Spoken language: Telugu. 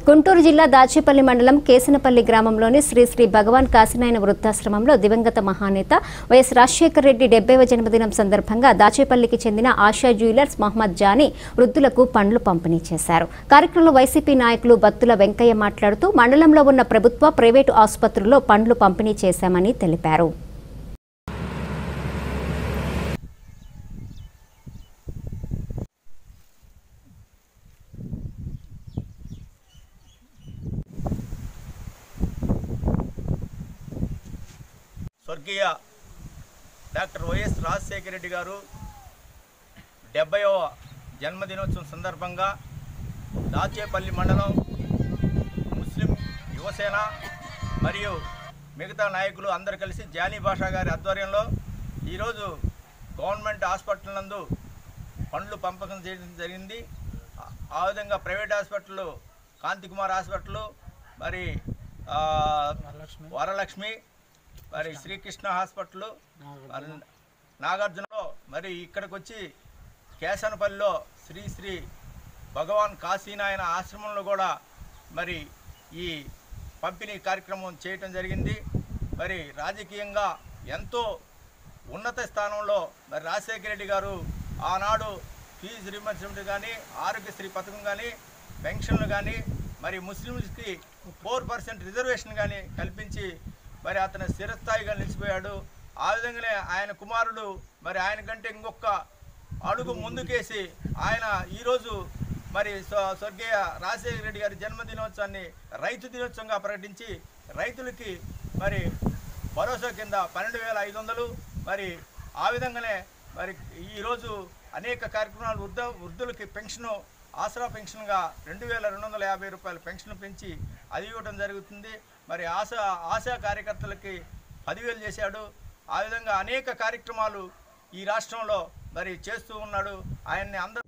గుంటూరు జిల్లా దాచేపల్లి మండలం కేసనపల్లి గ్రామంలోని శ్రీ శ్రీ భగవాన్ కాశీనాయన వృద్ధాశ్రమంలో దివంగత మహానేత వైఎస్ రాజశేఖర రెడ్డి డెబ్బైవ జన్మదినం సందర్భంగా దాచేపల్లికి చెందిన ఆశా జ్యువెలర్స్ మహమ్మద్ జానీ వృద్ధులకు పండ్లు పంపిణీ చేశారు కార్యక్రమంలో వైసీపీ నాయకులు బత్తుల వెంకయ్య మాట్లాడుతూ మండలంలో ఉన్న ప్రభుత్వ ప్రైవేటు ఆసుపత్రుల్లో పండ్లు పంపిణీ చేశామని తెలిపారు స్వర్గీయ డాక్టర్ వైఎస్ రాజశేఖర రెడ్డి గారు డెబ్బైవ జన్మదినోత్సవం సందర్భంగా దాచేపల్లి మండలం ముస్లిం యువసేన మరియు మిగతా నాయకులు అందరు కలిసి జానీ భాషా గారి ఆధ్వర్యంలో ఈరోజు గవర్నమెంట్ హాస్పిటల్ నందు పండ్లు పంపకం చేయడం జరిగింది ఆ- ఆ విధంగా ప్రైవేట్ హాస్పిటల్ కాంతికుమార్ హాస్పిటల్ మరి ఆ, వరలక్ష్మి మరి శ్రీకృష్ణ హాస్పిటల్ మరి నాగార్జునలో మరి ఇక్కడికి వచ్చి కేసనపల్లిలో శ్రీ శ్రీ భగవాన్ కాశీనాయన ఆశ్రమంలో కూడా మరి ఈ పంపిణీ కార్యక్రమం చేయటం జరిగింది మరి రాజకీయంగా ఎంతో ఉన్నత స్థానంలో మరి రాజశేఖర రెడ్డి గారు ఆనాడు ఫీజు రిమర్స్మెంట్ కానీ ఆరోగ్యశ్రీ పథకం కానీ పెన్షన్లు కానీ మరి ముస్లింస్కి ఫోర్ పర్సెంట్ రిజర్వేషన్ కానీ కల్పించి మరి అతను స్థిరస్థాయిగా నిలిచిపోయాడు ఆ విధంగానే ఆయన కుమారుడు మరి ఆయన కంటే ఇంకొక అడుగు ముందుకేసి ఆయన ఈరోజు మరి స్వ- స్వర్గీయ రాజశేఖర రెడ్డి గారి జన్మదినోత్సవాన్ని రైతు దినోత్సవంగా ప్రకటించి రైతులకి మరి భరోసా కింద పన్నెండు వేల ఐదు వందలు మరి ఆ విధంగానే మరి ఈరోజు అనేక కార్యక్రమాలు వృద్ధ వృద్ధులకి పెన్షను ఆసరా పెన్షన్గా రెండు వేల రెండు వందల యాభై రూపాయల పెన్షన్ పెంచి అది ఇవ్వడం జరుగుతుంది మరి ఆశా ఆశా కార్యకర్తలకి పదివేలు చేశాడు ఆ విధంగా అనేక కార్యక్రమాలు ఈ రాష్ట్రంలో మరి చేస్తూ ఉన్నాడు ఆయన్ని అందరూ